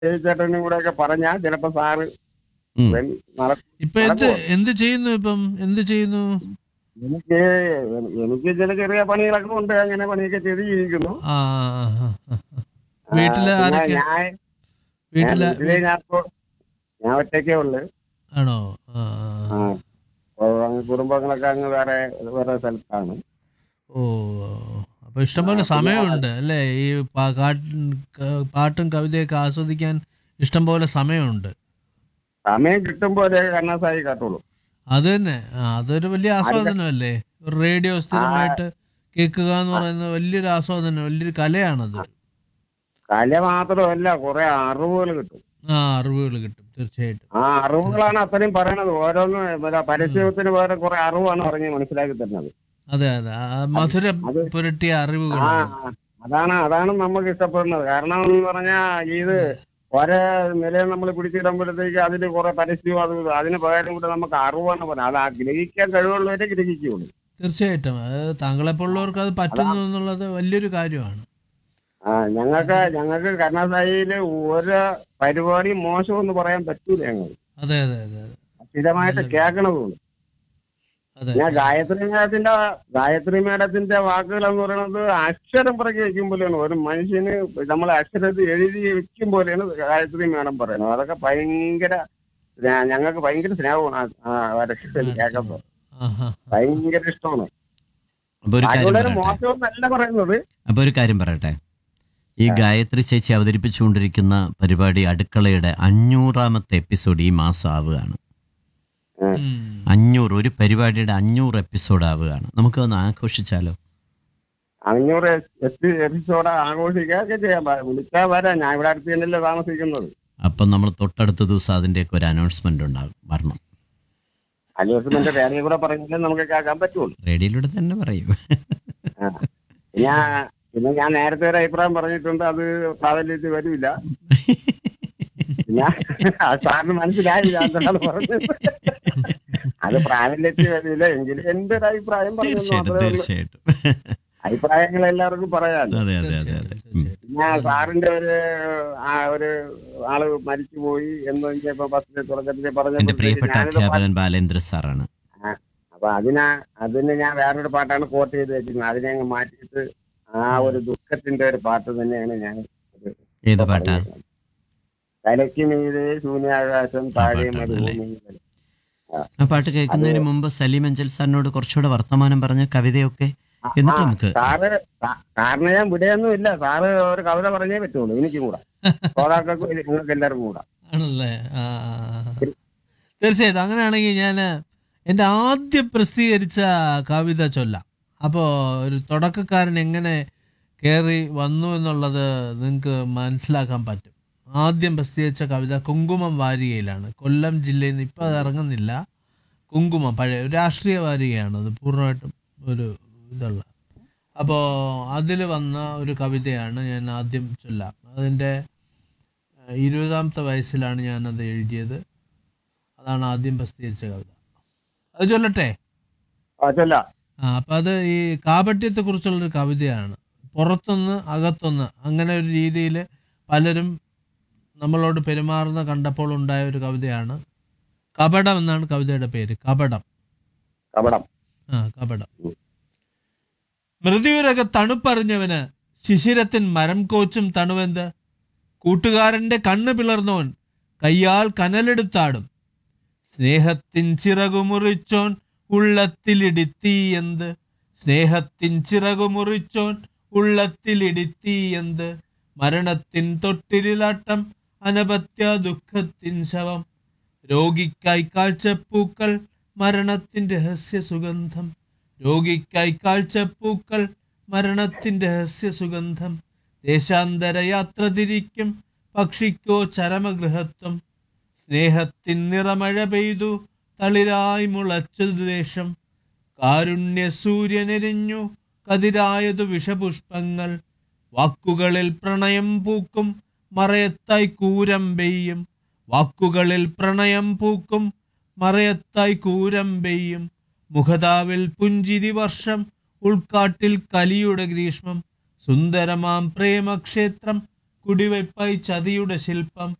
ചേട്ടനും കൂടെ ഒക്കെ പറഞ്ഞാൽ ചിലപ്പോ സാറ് ഉം. വരും. നട- ഇപ്പൊ എന്ത് എന്ത് ചെയ്യുന്നു ഇപ്പം എന്ത് ചെയ്യുന്നു എനിക്ക് എനിക്ക് ചില ചെറിയ പണികളൊക്കെ ഉണ്ട് അങ്ങനെ പണിയൊക്കെ ചെയ്ത് ജീവിക്കുന്നു ആ ആ, ആ, ആ, ആ. വീട്ടില് ആ, പിന്നെ ആരൊക്കെ ഞാൻ വീട്ടില് ഞാൻ വീട്ടില് ഞാൻ ഇപ്പൊ ഞാൻ ഒറ്റയ്ക്കേ ഉള്ളു ആണോ ആ ആ, ആ ആ. അപ്പൊ അങ്ങ് കുടുംബങ്ങളൊക്കെ അങ്ങ് വേറെ വേറെ സ്ഥലത്താണ് ഓ അപ്പൊ ഇഷ്ടംപോലെ സമയമുണ്ട് അല്ലേ ഈ പാ- കാ- ക- പാട്ടും കവിതയൊക്കെ ആസ്വദിക്കാൻ ഇഷ്ടംപോലെ സമയമുണ്ട് സമയം കിട്ടുമ്പോൾ കണ്ണാസായി കാട്ടുള്ളൂ അത് തന്നെ ആ, അതൊരു വലിയ ആസ്വാദനമല്ലേ ഒരു റേഡിയോ സ്ഥിരമായിട്ട് കേൾക്കുക എന്ന് പറയുന്നത് വലിയൊരു ആസ്വാദനം വലിയൊരു കലയാണത് കല മാത്രമല്ല കുറെ അറിവുകൾ കിട്ടും ആ അറിവുകൾ കിട്ടും തീർച്ചയായിട്ടും ആ അറിവുകളാണ് അത്രയും പറയണത് ഓരോന്ന് മറ്റേ പരസ്യത്തിന് വേറെ കുറെ അറിവാണ് പറഞ്ഞ് മനസ്സിലാക്കി തരുന്നത് അതെ അതെ ആ മധുരം അത് പുരട്ടിയ ആ അറിവുകളാണ് അതാണ് അതാണ് നമുക്ക് ഇഷ്ടപ്പെടുന്നത് കാരണം എന്ന് പറഞ്ഞാൽ ഇത് ഒരേ നിലയിൽ നമ്മൾ പിടിച്ചിടുമ്പോഴത്തേക്ക് അതിൽ കുറെ പരസ്യവും അത് ഇത്. അതിന് പകരം കൂടെ നമുക്ക് അറിവാണ് പറയുന്നത് അത് ആ ഗ്രഹിക്കാൻ കഴിവുള്ളവരെ ഗ്രഹിക്കുകയുള്ളൂ തീർച്ചയായിട്ടും അത് താങ്കളെപ്പോലുള്ളവർക്ക് അത് പറ്റുന്നു എന്നുള്ളത് വലിയൊരു കാര്യമാണ് ആ ഞങ്ങൾക്ക് ഞങ്ങൾക്ക് കർണാസായില് ഒരു പരിപാടി മോശമെന്ന് പറയാൻ പറ്റൂല ഞങ്ങൾ അതെ അതെ അതെ അതെ സ്ഥിരമായിട്ട് കേൾക്കണതുള്ളൂ അതെ ഞാൻ ഗായത്രി മേഡത്തിന്റെ ഗായത്രി മേഡത്തിന്റെ വാക്കുകൾ എന്ന് പറയുന്നത് അക്ഷരം പിറകെ വെക്കും പോലെയാണ് ഒരു മനുഷ്യന് നമ്മൾ അക്ഷരത്തിൽ എഴുതി വെക്കും പോലെയാണ് ഗായത്രി മേഡം പറയുന്നത് അതൊക്കെ ഭയങ്കര സ്നേ- ഞങ്ങൾക്ക് ഭയങ്കര സ്നേഹമാണ് ആ- ആ അക്ഷരം കേൾക്കുമ്പോൾ ആഹാ. ഭയങ്കര ഇഷ്ടമാണ് അപ്പൊ ഒരു കാര്യം അതുകൊണ്ട് പറയട്ടെ മോശമെന്നല്ല പറയുന്നത് അപ്പൊ ഒരു കാര്യം പറയട്ടെ ഈ ഗായത്രി ചേച്ചി അവതരിപ്പിച്ചുകൊണ്ടിരിക്കുന്ന പരിപാടി അടുക്കളയുടെ അഞ്ഞൂറാമത്തെ എപ്പിസോഡ് ഈ മാസം ആവുകയാണ് ഉം. അഞ്ഞൂറ് ഒരു പരിപാടിയുടെ അഞ്ഞൂറ് എപ്പിസോഡ് ആവുകയാണ് നമുക്ക് ഒന്ന് ആഘോഷിച്ചാലോ അഞ്ഞൂറ് എപ്പിസോഡ് ആഘോഷിക്കുകയൊക്കെ ചെയ്യാം വ- വിളിച്ചാൽ വരാം ഞാൻ ഇവിടെ അടുത്ത് തന്നെയല്ലേ താമസിക്കുന്നത് അപ്പം നമ്മൾ തൊട്ടടുത്ത ദിവസം അതിൻ്റെയൊക്കെ ഒരു അനൗൺസ്മെന്റ് ഉണ്ടാകും വരണം അലോസ്മെന്റ് റേഡിയോ കൂടെ പറഞ്ഞാലേ നമുക്ക് കേൾക്കാൻ പറ്റുള്ളൂ റേഡിയോയിലൂടെ തന്നെ പറയും ആ. ഞാൻ പിന്നെ ഞാൻ നേരത്തെ ഒരു അഭിപ്രായം പറഞ്ഞിട്ടുണ്ട് അത് പ്രാബല്യത്തിൽ വരില്ല ഞാൻ ആ സാറിന് മനസ്സിലായി ഞാൻ എന്താണ് പറഞ്ഞത് അത് പ്രാബല്യത്തിൽ വരില്ല എങ്കിലും എന്റെ ഒരു അഭിപ്രായം പറഞ്ഞു തീർച്ചയായിട്ടും മാത്രമേ ഉള്ളൂ തീർച്ചയായിട്ടും അഭിപ്രായങ്ങൾ എല്ലാവർക്കും പറയാമല്ലോ അതെ അതെ അതെ അതെ ഉം. പിന്നെ സാറിന്റെ ഒരു ആ ഒരു ആള് മരിച്ചുപോയി എന്ന് ഇപ്പൊ ബസ്സിൽ തുടക്കത്തിൽ എന്റെ പറഞ്ഞപ്പോൾ പ്രിയപ്പെട്ട ഞാനൊരു പാട്ട് അധ്യാപകൻ ബാലേന്ദ്ര സാറാണ് അപ്പൊ അതിനാ അതിന് ഞാൻ വേറൊരു പാട്ടാണ് കോട്ട് ചെയ്ത് വെച്ചിരുന്നത് അതിനെ അങ്ങ് മാറ്റിയിട്ട് ആ ഒരു ദുഃഖത്തിന്റെ ഒരു പാട്ട് തന്നെയാണ് ഞാൻ ഏത് പാട്ടാ തലയ്ക്ക് മീതെ ശൂന്യാകാശം താഴെ പാട്ടാണ് മരുഭൂമി ആ പാട്ട് കേൾക്കുന്നതിന് മുമ്പ് സലീം അഞ്ചൽ സാറിനോട് കുറച്ചുകൂടെ വർത്തമാനം പറഞ്ഞ കവിതയൊക്കെ എന്നിട്ട് നമുക്ക് സാറ് സാ- സാറിന് ഞാൻ വിടയൊന്നും ഇല്ല സാറ് ഒരു കവിത പറഞ്ഞേ പറ്റുള്ളൂ എനിക്കും കൂടെ ശ്രോതാക്കൾക്കും നിങ്ങൾക്ക് എല്ലാവർക്കും കൂടെ ആണല്ലേ ആ ആ, ആ. തീർച്ചയായിട്ടും അങ്ങനെയാണെങ്കിൽ ഞാൻ എൻ്റെ ആദ്യം പ്രസിദ്ധീകരിച്ച കവിത ചൊല്ലാം അപ്പോൾ ഒരു തുടക്കക്കാരൻ എങ്ങനെ കയറി വന്നു എന്നുള്ളത് നിങ്ങൾക്ക് മനസ്സിലാക്കാൻ പറ്റും ആദ്യം പ്രസിദ്ധീകരിച്ച കവിത കുങ്കുമം വാരികയിലാണ് കൊല്ലം ജില്ലയിൽ നിന്ന് ഇപ്പോൾ അത് ഇറങ്ങുന്നില്ല കുങ്കുമം പഴയ ഒരു രാഷ്ട്രീയ വാരികയാണ് അത് പൂർണ്ണമായിട്ടും ഒരു ഇതുള്ള അപ്പോൾ അതിൽ വന്ന ഒരു കവിതയാണ് ഞാൻ ആദ്യം ചൊല്ലാം അതിൻ്റെ ഏഹ് ഇരുപതാമത്തെ വയസ്സിലാണ് ഞാനത് എഴുതിയത് അതാണ് ആദ്യം പ്രസിദ്ധീകരിച്ച കവിത അത് ചൊല്ലട്ടെ ആ ചൊല്ല ആ അപ്പം അത് ഈ കാപട്യത്തെ കുറിച്ചുള്ളൊരു കവിതയാണ് പുറത്തൊന്ന് അകത്തൊന്ന് അങ്ങനെ ഒരു രീതിയിൽ പലരും നമ്മളോട് പെരുമാറുന്ന കണ്ടപ്പോൾ ഉണ്ടായ ഒരു കവിതയാണ് കപടം എന്നാണ് കവിതയുടെ പേര് കപടം കപടം ആ കപടം മൃതിയുരക തണുപ്പറിഞ്ഞവന് ശിശിരത്തിൻ മരം കോച്ചും തണുവെന്ത് കൂട്ടുകാരന്റെ കണ്ണ് പിളർന്നോൻ കയ്യാൽ കനലെടുത്താടും സ്നേഹത്തിൻ ചിറകുമുറിച്ചോൻ ഉള്ളത്തിലിടിത്തീയെന്ത് സ്നേഹത്തിൻ ചിറകുമുറിച്ചോൻ ഉള്ളത്തിലിടിത്തീയെന്ത് മരണത്തിൻ തൊട്ടിലാട്ടം അനപത്യ ദുഃഖത്തിൻ ശവം രോഗിക്കായി കാഴ്ചപ്പൂക്കൾ മരണത്തിൻ രഹസ്യ സുഗന്ധം രോഗിക്കായി കാഴ്ചപ്പൂക്കൾ മരണത്തിൻ രഹസ്യ സുഗന്ധം ദേശാന്തര യാത്ര തിരിക്കും പക്ഷിക്കോ ചരമഗൃഹത്വം സ്നേഹത്തിൻ നിറമഴ പെയ്തു തളിരായി മുളച്ചു ദ്വേഷം കാരുണ്യ സൂര്യനെരിഞ്ഞു കതിരായതു വിഷപുഷ്പങ്ങൾ വാക്കുകളിൽ പ്രണയം പൂക്കും മറയത്തായി കൂരം പെയ്യും വാക്കുകളിൽ പ്രണയം പൂക്കും മറയത്തായി കൂരം പെയ്യും മുഖതാവിൽ പുഞ്ചിരി വർഷം ഉൾക്കാട്ടിൽ കലിയുടെ ഗ്രീഷ്മം സുന്ദരമാം പ്രേമക്ഷേത്രം കുടിവെപ്പായി ചതിയുടെ ശില്പം